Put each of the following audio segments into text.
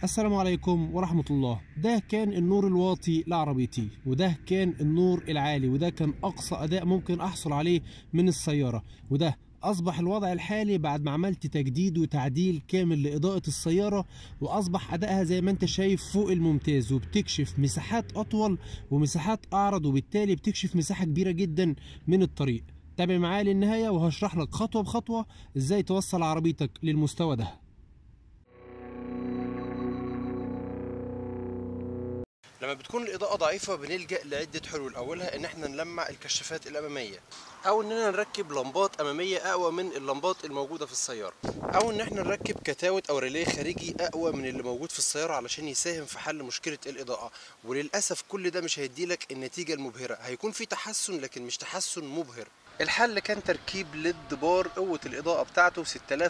السلام عليكم ورحمة الله ده كان النور الواطي لعربيتي وده كان النور العالي وده كان أقصى أداء ممكن أحصل عليه من السيارة وده أصبح الوضع الحالي بعد ما عملت تجديد وتعديل كامل لإضاءة السيارة وأصبح أدائها زي ما أنت شايف فوق الممتاز وبتكشف مساحات أطول ومساحات أعرض وبالتالي بتكشف مساحة كبيرة جدا من الطريق تابع معايا للنهاية وهشرح لك خطوة بخطوة إزاي توصل عربيتك للمستوى ده لما بتكون الإضاءة ضعيفة بنلجأ لعدة حلول أولها إن احنا نلمع الكشافات الأمامية أو إننا نركب لمبات أمامية أقوى من اللمبات الموجودة في السيارة أو إن احنا نركب كتاوت أو ريليه خارجي أقوى من اللي موجود في السيارة علشان يساهم في حل مشكلة الإضاءة وللأسف كل ده مش هيديلك النتيجة المبهرة هيكون في تحسن لكن مش تحسن مبهر الحل كان تركيب ليد بار قوة الإضاءة بتاعته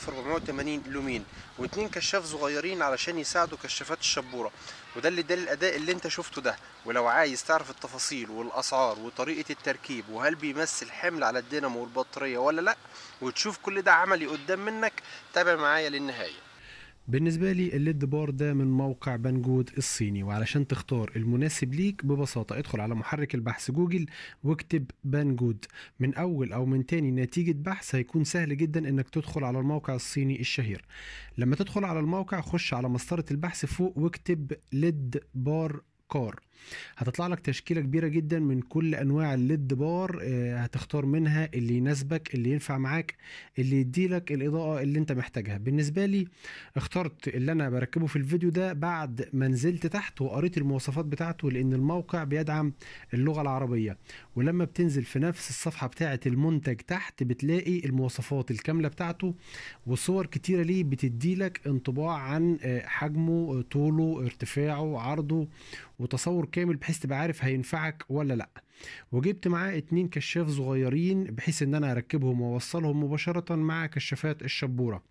6480 لومين واتنين كشاف صغيرين علشان يساعدوا كشافات الشبورة وده اللي ده الأداء اللي انت شفته ده ولو عايز تعرف التفاصيل والأسعار وطريقة التركيب وهل بيمثل حمل على الدينامو والبطارية ولا لأ وتشوف كل ده عملي قدام منك تابع معايا للنهاية بالنسبة لي الليد بار ده من موقع بانجود الصيني وعلشان تختار المناسب ليك ببساطة ادخل على محرك البحث جوجل واكتب بانجود من أول أو من تاني نتيجة بحث هيكون سهل جدا إنك تدخل على الموقع الصيني الشهير لما تدخل على الموقع خش على مسطرة البحث فوق واكتب ليد بار كار هتطلع لك تشكيلة كبيرة جدا من كل أنواع الليد بار آه، هتختار منها اللي يناسبك اللي ينفع معاك اللي يديلك الإضاءة اللي أنت محتاجها بالنسبة لي اخترت اللي أنا بركبه في الفيديو ده بعد ما نزلت تحت وقريت المواصفات بتاعته لأن الموقع بيدعم اللغة العربية ولما بتنزل في نفس الصفحة بتاعة المنتج تحت بتلاقي المواصفات الكاملة بتاعته وصور كتيرة ليه بتديلك انطباع عن آه، حجمه آه، طوله ارتفاعه عرضه وتصور كامل بحيث تبقى عارف هينفعك ولا لا وجبت معاه اتنين كشاف صغيرين بحيث ان انا اركبهم واوصلهم مباشرة مع كشافات الشبورة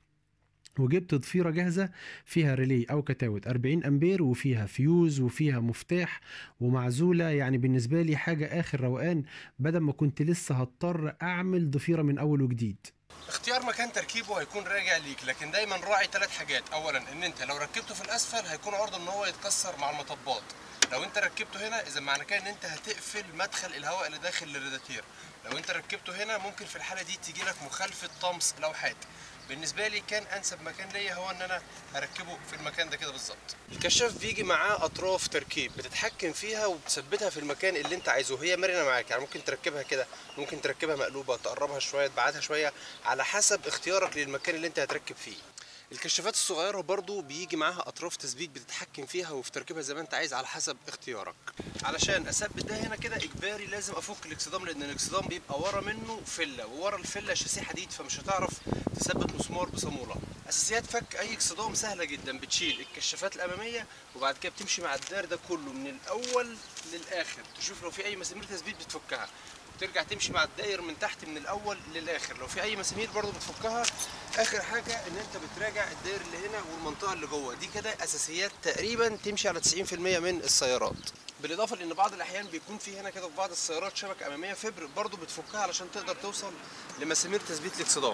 وجبت ضفيرة جاهزة فيها ريلي أو كتاوت 40 أمبير وفيها فيوز وفيها مفتاح ومعزولة يعني بالنسبة لي حاجة آخر روقان بدل ما كنت لسه هضطر أعمل ضفيرة من أول وجديد اختيار مكان تركيبه هيكون راجع ليك لكن دايما راعي ثلاث حاجات اولا ان انت لو ركبته في الاسفل هيكون عرضه ان هو يتكسر مع المطبات لو انت ركبته هنا اذا معنى كده ان انت هتقفل مدخل الهواء اللي داخل للريداتير لو انت ركبته هنا ممكن في الحاله دي تيجي لك مخالفه طمس لوحات بالنسبه لي كان انسب مكان ليا هو ان انا اركبه في المكان ده كده بالظبط الكشاف بيجي معاه اطراف تركيب بتتحكم فيها وبتثبتها في المكان اللي انت عايزه هي مرنه معاك يعني ممكن تركبها كده ممكن تركبها مقلوبه تقربها شويه تبعدها شويه على حسب اختيارك للمكان اللي انت هتركب فيه الكشافات الصغيرة برضو بيجي معاها أطراف تثبيت بتتحكم فيها وفي تركيبها زي ما أنت عايز على حسب اختيارك. علشان أثبت ده هنا كده إجباري لازم أفك الإكسدام لأن الإكسدام بيبقى ورا منه فلة وورا الفلة شاسيه حديد فمش هتعرف تثبت مسمار بصامولة. أساسيات فك أي إكسدام سهلة جدا بتشيل الكشافات الأمامية وبعد كده بتمشي مع الدار ده كله من الأول للآخر تشوف لو في أي مسامير تثبيت بتفكها. ترجع تمشي مع الداير من تحت من الاول للاخر لو في اي مسامير برضو بتفكها اخر حاجه ان انت بتراجع الداير اللي هنا والمنطقه اللي جوه دي كده اساسيات تقريبا تمشي على 90% من السيارات بالاضافه لان بعض الاحيان بيكون في هنا كده في بعض السيارات شبكه اماميه فبر برضو بتفكها علشان تقدر توصل لمسامير تثبيت الاكسدام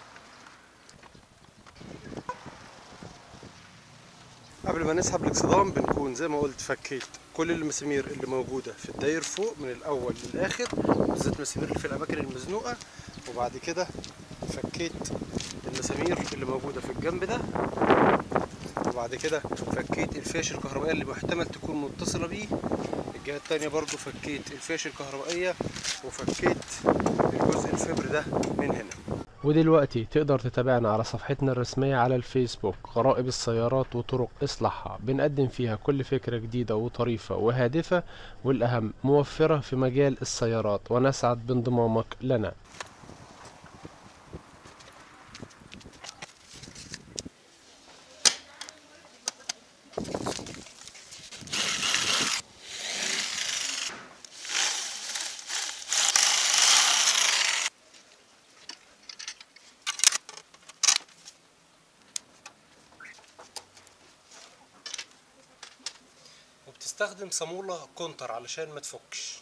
قبل ما نسحب الاكسدام بنكون زي ما قلت فكيت كل المسامير اللي موجوده في الداير فوق من الاول للاخر بالذات المسامير اللي في الاماكن المزنوقه وبعد كده فكيت المسامير اللي موجوده في الجنب ده وبعد كده فكيت الفيش الكهربائيه اللي محتمل تكون متصله بيه الجهه التانية برضو فكيت الفيش الكهربائيه وفكيت الجزء الفبر ده من هنا ودلوقتي تقدر تتابعنا على صفحتنا الرسمية على الفيسبوك غرائب السيارات وطرق إصلاحها بنقدم فيها كل فكرة جديدة وطريفة وهادفة والأهم موفرة في مجال السيارات ونسعد بانضمامك لنا وبتستخدم صامولة كونتر علشان ما تفكش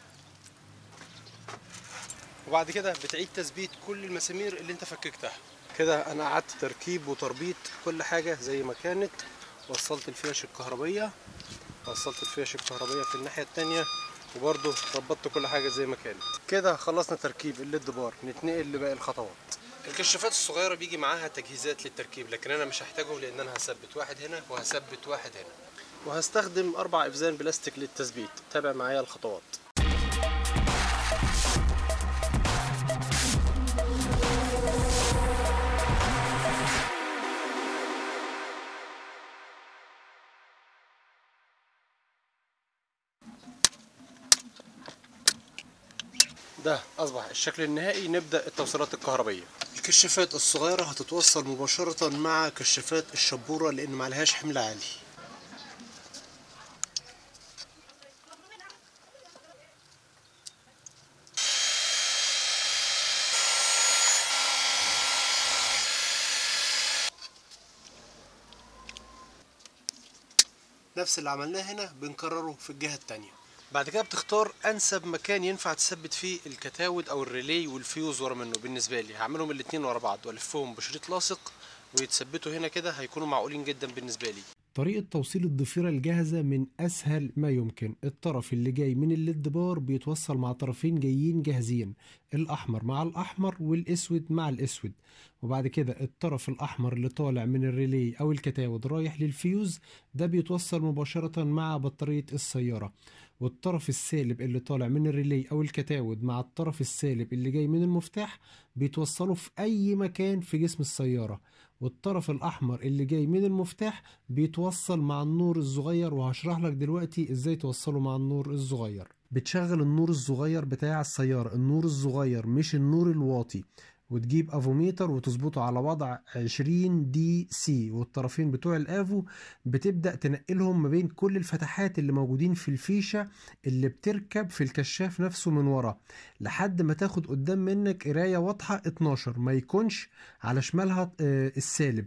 وبعد كده بتعيد تثبيت كل المسامير اللي انت فككتها كده انا قعدت تركيب وتربيط كل حاجه زي ما كانت وصلت الفيش الكهربيه وصلت الفيش الكهربيه في الناحيه التانية وبرضه ربطت كل حاجه زي ما كانت كده خلصنا تركيب الليد بار نتنقل لباقي الخطوات الكشافات الصغيره بيجي معاها تجهيزات للتركيب لكن انا مش هحتاجهم لان انا هثبت واحد هنا وهثبت واحد هنا وهستخدم اربع افزان بلاستيك للتثبيت تابع معايا الخطوات ده اصبح الشكل النهائي نبدا التوصيلات الكهربيه الكشافات الصغيره هتتوصل مباشره مع كشافات الشبوره لان معلهاش حمل عالي نفس اللي عملناه هنا بنكرره في الجهه التانيه بعد كده بتختار انسب مكان ينفع تثبت فيه الكتاود او الريلي والفيوز ورا منه بالنسبه لي هعملهم الاتنين ورا بعض والفهم بشريط لاصق ويتثبتوا هنا كده هيكونوا معقولين جدا بالنسبه لي طريقة توصيل الضفيرة الجاهزة من أسهل ما يمكن الطرف اللي جاي من الليد بار بيتوصل مع طرفين جايين جاهزين الأحمر مع الأحمر والأسود مع الأسود وبعد كده الطرف الأحمر اللي طالع من الريلي أو الكتاود رايح للفيوز ده بيتوصل مباشرة مع بطارية السيارة والطرف السالب اللي طالع من الريلي أو الكتاود مع الطرف السالب اللي جاي من المفتاح بيتوصلوا في أي مكان في جسم السيارة والطرف الأحمر اللي جاي من المفتاح بيتوصل مع النور الصغير وهشرح لك دلوقتي ازاي توصله مع النور الصغير بتشغل النور الصغير بتاع السيارة النور الصغير مش النور الواطي وتجيب افوميتر وتظبطه على وضع 20 دي سي والطرفين بتوع الافو بتبدا تنقلهم ما بين كل الفتحات اللي موجودين في الفيشه اللي بتركب في الكشاف نفسه من ورا لحد ما تاخد قدام منك قرايه واضحه 12 ما يكونش على شمالها آه، السالب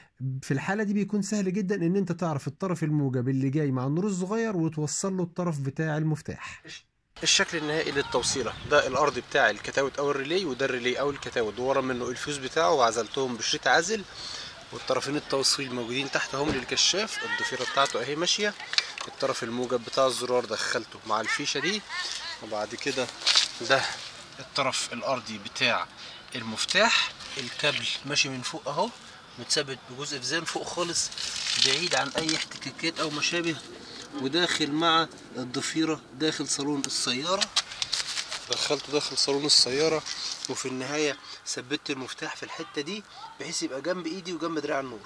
في الحالة دي بيكون سهل جدا ان انت تعرف الطرف الموجب اللي جاي مع النور الصغير وتوصل له الطرف بتاع المفتاح الشكل النهائي للتوصيله ده الارض بتاع الكتاود او الريلي وده الريلي او الكتاود ورا منه الفيوز بتاعه وعزلتهم بشريط عازل والطرفين التوصيل موجودين تحت هم للكشاف الضفيره بتاعته اهي ماشيه الطرف الموجب بتاع الزرار دخلته مع الفيشه دي وبعد كده ده الطرف الارضي بتاع المفتاح الكابل ماشي من فوق اهو متثبت بجزء فيزان فوق خالص بعيد عن اي احتكاكات او ما شابه وداخل مع الضفيره داخل صالون السياره دخلته داخل صالون السياره وفي النهايه ثبت المفتاح في الحته دي بحيث يبقى جنب ايدي وجنب دراع النور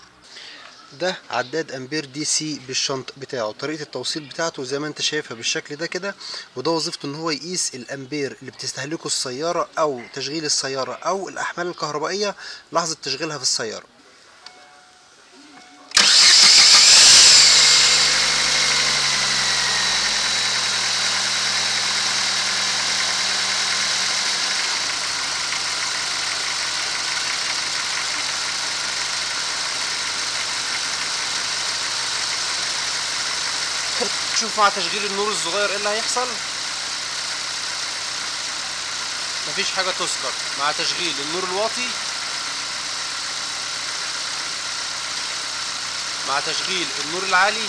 ده عداد امبير دي سي بالشنط بتاعه طريقه التوصيل بتاعته زي ما انت شايفها بالشكل ده كده وده وظيفته ان هو يقيس الامبير اللي بتستهلكه السياره او تشغيل السياره او الاحمال الكهربائيه لحظه تشغيلها في السياره شوف مع تشغيل النور الصغير ايه اللي هيحصل مفيش حاجة تذكر مع تشغيل النور الواطي مع تشغيل النور العالي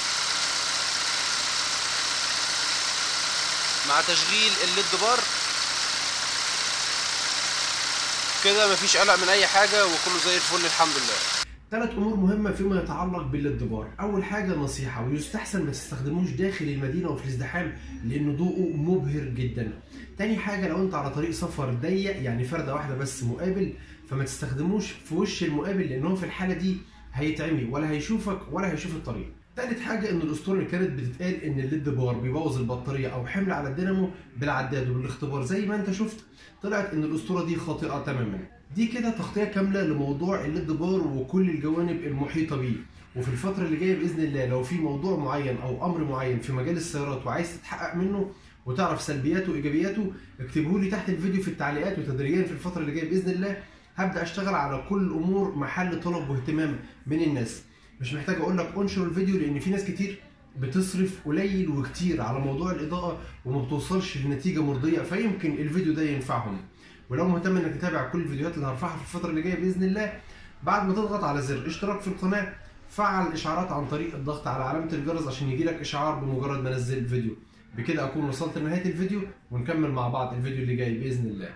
مع تشغيل الليد بار كده مفيش قلق من اي حاجة وكله زي الفل الحمد لله ثلاث امور مهمه فيما يتعلق بالادبار اول حاجه نصيحه ويستحسن ما تستخدموش داخل المدينه وفي الازدحام لان ضوءه مبهر جدا تاني حاجه لو انت على طريق سفر ضيق يعني فرده واحده بس مقابل فما تستخدموش في وش المقابل لان هو في الحاله دي هيتعمي ولا هيشوفك ولا هيشوف الطريق تالت حاجة إن الأسطورة اللي كانت بتتقال إن الليد بار بيبوظ البطارية أو حمل على الدينامو بالعداد وبالاختبار زي ما أنت شفت طلعت إن الأسطورة دي خاطئة تماما. دي كده تغطية كاملة لموضوع الليد بار وكل الجوانب المحيطة بيه. وفي الفترة اللي جاية بإذن الله لو في موضوع معين أو أمر معين في مجال السيارات وعايز تتحقق منه وتعرف سلبياته وإيجابياته اكتبه لي تحت الفيديو في التعليقات وتدريجيا في الفترة اللي جاية بإذن الله هبدأ أشتغل على كل أمور محل طلب واهتمام من الناس. مش محتاج اقول لك انشر الفيديو لان في ناس كتير بتصرف قليل وكتير على موضوع الاضاءه وما بتوصلش لنتيجه مرضيه فيمكن الفيديو ده ينفعهم ولو مهتم انك تتابع كل الفيديوهات اللي هرفعها في الفتره اللي جايه باذن الله بعد ما تضغط على زر اشتراك في القناه فعل الاشعارات عن طريق الضغط على علامه الجرس عشان يجيلك اشعار بمجرد ما انزل الفيديو بكده اكون وصلت لنهايه الفيديو ونكمل مع بعض الفيديو اللي جاي باذن الله